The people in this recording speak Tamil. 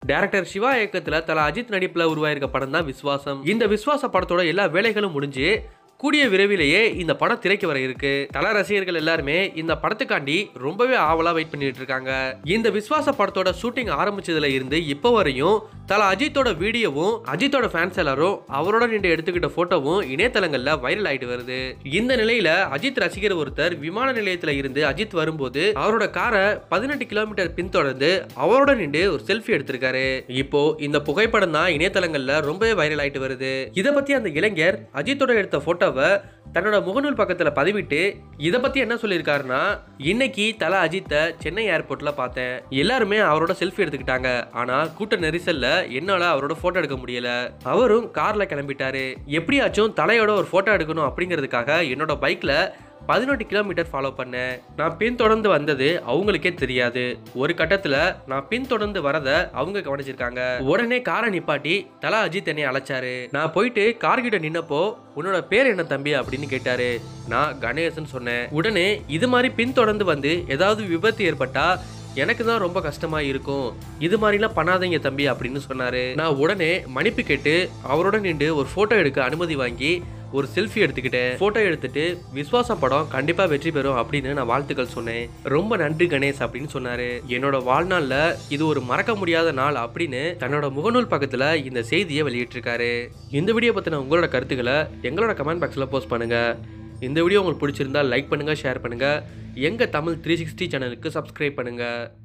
டேரக்டர் சிவா இயக்கத்துல தல அஜித் நடிப்புல உருவாயிருக்க படம் தான் விஸ்வாசம் இந்த விஸ்வாச படத்தோட எல்லா வேலைகளும் முடிஞ்சு கூடிய விரைவிலேயே இந்த படம் திரைக்கு வர இருக்கு தல ரசிகர்கள் எல்லாருமே இந்த படத்துக்காண்டி ரொம்பவே ஆவலா வெயிட் பண்ணிட்டு இருக்காங்க இந்த விஸ்வாச படத்தோட ஷூட்டிங் ஆரம்பிச்சதுல இருந்து இப்போ வரையும் தல அஜித்தோட வீடியோவும் அஜித்தோட ஃபேன்ஸ் எல்லாரும் அவரோட நின்று எடுத்துக்கிட்ட போட்டோவும் இணையதளங்கள்ல வைரல் ஆயிட்டு வருது இந்த நிலையில அஜித் ரசிகர் ஒருத்தர் விமான நிலையத்துல இருந்து அஜித் வரும்போது அவரோட காரை பதினெட்டு கிலோமீட்டர் பின்தொடர்ந்து அவரோட நின்று ஒரு செல்ஃபி எடுத்திருக்காரு இப்போ இந்த புகைப்படம் தான் இணையதளங்கள்ல ரொம்பவே வைரல் ஆயிட்டு வருது இதை பத்தி அந்த இளைஞர் அஜித்தோட எடுத்த போட்டோவை தன்னோட முகநூல் பக்கத்துல பதிவிட்டு இதை பத்தி என்ன சொல்லியிருக்காருன்னா இன்னைக்கு தல அஜித்தை சென்னை ஏர்போர்ட்ல பார்த்தேன் எல்லாருமே அவரோட செல்ஃபி எடுத்துக்கிட்டாங்க ஆனா கூட்ட நெரிசல்ல என்னால அவரோட போட்டோ எடுக்க முடியல அவரும் கார்ல கிளம்பிட்டாரு எப்படியாச்சும் தலையோட ஒரு போட்டோ எடுக்கணும் அப்படிங்கிறதுக்காக என்னோட பைக்ல பதினெட்டு கிலோமீட்டர் ஃபாலோ பண்ணேன் நான் பின்தொடர்ந்து வந்தது அவங்களுக்கே தெரியாது ஒரு கட்டத்துல நான் பின்தொடர்ந்து வரத அவங்க கவனிச்சிருக்காங்க உடனே காரை நிப்பாட்டி தலா அஜித் என்னை அழைச்சாரு நான் போயிட்டு கார் கிட்ட நின்னப்போ உன்னோட பேர் என்ன தம்பி அப்படின்னு கேட்டாரு நான் கணேசன் சொன்னேன் உடனே இது மாதிரி பின்தொடர்ந்து வந்து ஏதாவது விபத்து ஏற்பட்டா எனக்கு தான் ரொம்ப கஷ்டமா இருக்கும் இது மாதிரிலாம் பண்ணாதீங்க தம்பி அப்படின்னு சொன்னாரு நான் உடனே மன்னிப்பு கேட்டு அவரோட நின்று ஒரு போட்டோ எடுக்க அனுமதி வாங்கி ஒரு செல்ஃபி எடுத்துக்கிட்டேன் போட்டோ எடுத்துட்டு விஸ்வாசம் படம் கண்டிப்பா வெற்றி பெறும் அப்படின்னு நான் வாழ்த்துக்கள் சொன்னேன் ரொம்ப நன்றி கணேஷ் அப்படின்னு சொன்னாரு என்னோட வாழ்நாள்ல இது ஒரு மறக்க முடியாத நாள் அப்படின்னு தன்னோட முகநூல் பக்கத்துல இந்த செய்தியை வெளியிட்டிருக்காரு இந்த வீடியோ பத்தின உங்களோட கருத்துக்களை எங்களோட கமெண்ட் பாக்ஸ்ல போஸ்ட் பண்ணுங்க இந்த வீடியோ உங்களுக்கு பிடிச்சிருந்தா லைக் பண்ணுங்க ஷேர் பண்ணுங்க எங்க தமிழ் த்ரீ சிக்ஸ்டி சேனலுக்கு சப்ஸ்கிரைப் பண்ணுங்க